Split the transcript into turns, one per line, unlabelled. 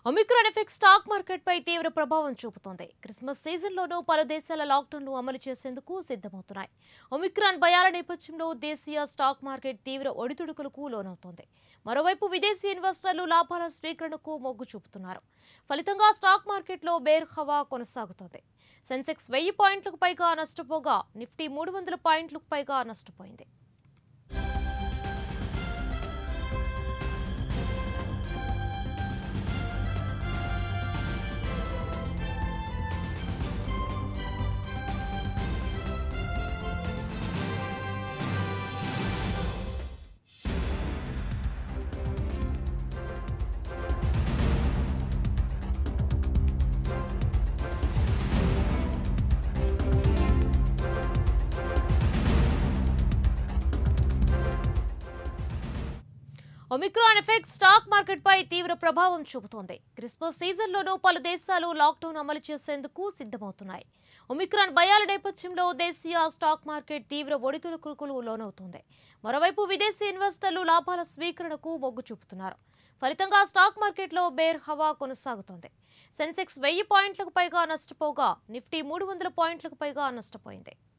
Omicron effect stock మార్కెట్పై తీవ్ర ప్రభావం చూపుతోంది క్రిస్మస్ సీజన్లోనూ పలు దేశాల లాక్డౌన్లు అమలు చేసేందుకు సిద్ధమవుతున్నాయి ఒమిక్రాన్ భయాల నేపథ్యంలో దేశీయ స్టాక్ మార్కెట్ తీవ్ర ఒడిదుడుకులకు లోనవుతోంది మరోవైపు విదేశీ ఇన్వెస్టర్లు లాభాల స్వీకరణకు మొగ్గు చూపుతున్నారు ఫలితంగా స్టాక్ మార్కెట్లో బేర్ హవా కొనసాగుతోంది సెన్సెక్స్ వెయ్యి పాయింట్లకు పైగా నష్టపోగా నిఫ్టీ మూడు వందల పాయింట్లకు పైగా నష్టపోయింది ఒమిక్రాన్ ఎఫెక్ట్ స్టాక్ మార్కెట్పై తీవ్ర ప్రభావం చూపుతోంది క్రిస్మస్ సీజన్లోనూ పలు దేశాలు లాక్డౌన్ అమలు చేసేందుకు సిద్ధమవుతున్నాయి ఒమిక్రాన్ భయాల నేపథ్యంలో దేశీయ స్టాక్ మార్కెట్ తీవ్ర ఒడిదుడుకులకు లోనవుతోంది మరోవైపు విదేశీ ఇన్వెస్టర్లు లాభాల స్వీకరణకు మొగ్గు చూపుతున్నారు ఫలితంగా స్టాక్ మార్కెట్లో బేర్ హవా కొనసాగుతోంది సెన్సెక్స్ వెయ్యి పాయింట్లకు పైగా నష్టపోగా నిఫ్టీ మూడు వందల పాయింట్లకు పైగా నష్టపోయింది